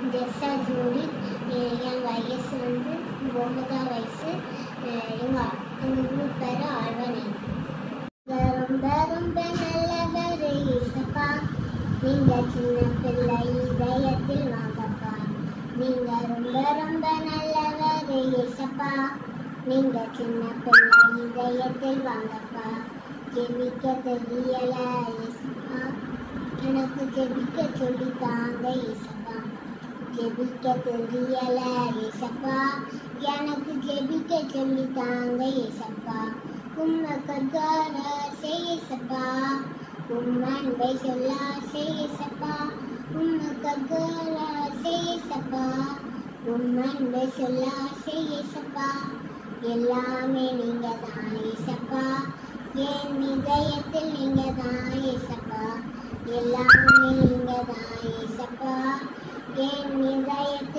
ஜெஸ்ஸா Julie எ- என் வயசு வந்து ஒன்பதாம் வயசு அஹ் எங்க எங்க ஊர் பேர் ஆழ்வனை ரொம்ப ரொம்ப நல்லவர் இசப்பா நீங்க சின்ன பிள்ளை இதயத்தில் வாங்கப்பா நீங்க ரொம்ப ரொம்ப நல்லவர் இசப்பா நீங்க சின்ன பிள்ளை இதயத்தில் வாங்கப்பா ஜெபிக்க தெரியல இசப்பா எனக்கு ஜெபிக்க சொல்லி தாங்க இசப்பா ஜெபிக்க தெரியல இசப்பா எனக்கு ஜெபிக்க சொல்லி தாங்க இசப்பா உம்மை கற்கார செய்யசப்பா உம் அன்பை சொல்ல செய்யசப்பா உம்மை கற்கார செய்யசப்பா உம் அன்பை சொல்ல செய்யசப்பா எல்லாமே நீங்க தான் ஏசப்பா என் இதயத்தில் நீங்க தான் ஏசப்பா எல்லாமே நீங்க தான் ஏசப்பா என் இதயத்தில்